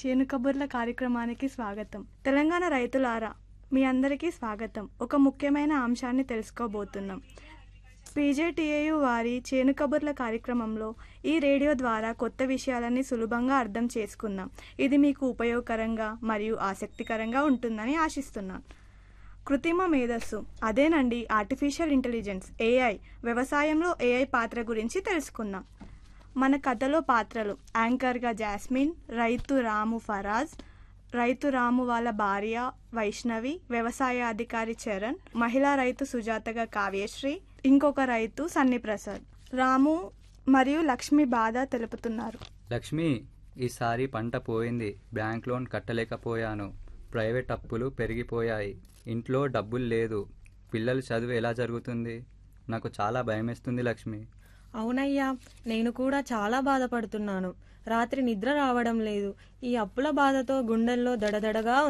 చేను కబుర్ల కార్యక్రమానికి స్వాగతం తెలంగాణ రైతులారా మీ అందరికీ స్వాగతం ఒక ముఖ్యమైన అంశాన్ని తెలుసుకోబోతున్నాం పీజేటీఏయు వారి చేను కబుర్ల కార్యక్రమంలో ఈ రేడియో ద్వారా కొత్త విషయాలని సులభంగా అర్థం చేసుకుందాం ఇది మీకు ఉపయోగకరంగా మరియు ఆసక్తికరంగా ఉంటుందని ఆశిస్తున్నాను కృత్రిమ మేధస్సు అదేనండి ఆర్టిఫిషియల్ ఇంటెలిజెన్స్ ఏఐ వ్యవసాయంలో ఏఐ పాత్ర గురించి తెలుసుకుందాం మన కథలో పాత్రలు యాంకర్గా జాస్మిన్ రైతు రాము ఫరాజ్ రైతు రాము వాళ్ళ భార్య వైష్ణవి వ్యవసాయ అధికారి చరణ్ మహిళా రైతు సుజాతగా కావ్యశ్రీ ఇంకొక రైతు సన్ని ప్రసాద్ రాము మరియు లక్ష్మి బాధ తెలుపుతున్నారు లక్ష్మి ఈసారి పంట పోయింది బ్యాంక్ లోన్ కట్టలేకపోయాను ప్రైవేట్ అప్పులు పెరిగిపోయాయి ఇంట్లో డబ్బులు లేదు పిల్లల చదువు ఎలా జరుగుతుంది నాకు చాలా భయమేస్తుంది లక్ష్మి అవునయ్యా నేను కూడా చాలా బాధపడుతున్నాను రాత్రి నిద్ర రావడం లేదు ఈ అప్పుల బాధతో గుండెల్లో దడదడగా